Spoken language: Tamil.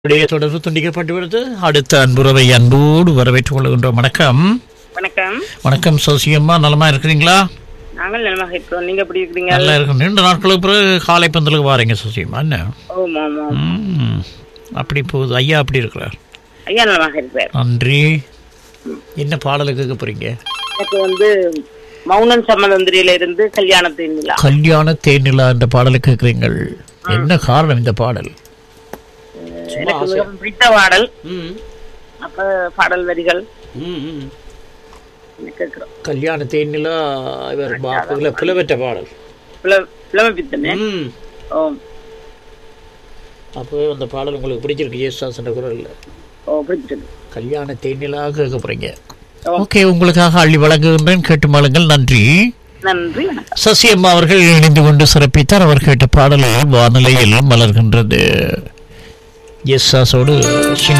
உடைய தொடர்பு துண்டிக்கப்பட்டு விடுது அடுத்த அன்புறவை அன்போடு வரவேற்றுக் கொள்கின்றோம் வணக்கம் வணக்கம் வணக்கம் சோசியம்மா நலமா இருக்கிறீங்களா நாங்கள் நலமாக இருக்கிறோம் நீங்க எப்படி இருக்கிறீங்க நல்லா இருக்கும் நீண்ட நாட்களுக்கு பிறகு காலை பந்தலுக்கு வாரீங்க சோசியம்மா என்ன ஓம் ஓம் ஓம் ம், அப்படி போகுது ஐயா அப்படி இருக்கிறார் ஐயா நலமாக இருக்கிறார் நன்றி என்ன பாடலுக்கு கேட்க போறீங்க எனக்கு வந்து மௌனன் சம்மதந்திரியில இருந்து கல்யாணத்தின் விழா கல்யாண தேனிலா என்ற பாடலுக்கு கேட்குறீங்கள் என்ன காரணம் இந்த பாடல் எனக்கு மிகவும் பிடித்த பாடல் அப்ப பாடல் வரிகள் எனக்கு கேட்கிறோம் கல்யாண தேனிலா இவர் பாப்புல புலவற்ற பாடல் பிளமபித்தனே ஓம் அப்போ அந்த பாடல் உங்களுக்கு பிடிச்சிருக்கு ஏசுதாஸ் என்ற குரல் ஓ பிடிச்சது கல்யாண தேனிலாக கேட்க போறீங்க ஓ. ஓகே உங்களுக்காக அள்ளி வழங்குகின்றேன் கேட்டு மாளுங்கள் நன்றி நன்றி வணக்கம் சசி அம்மா அவர்கள் இணைந்து கொண்டு சிறப்பித்தார் அவர் கேட்ட பாடல் வானிலையில் மலர்கின்றது எஸ் சாஸோடு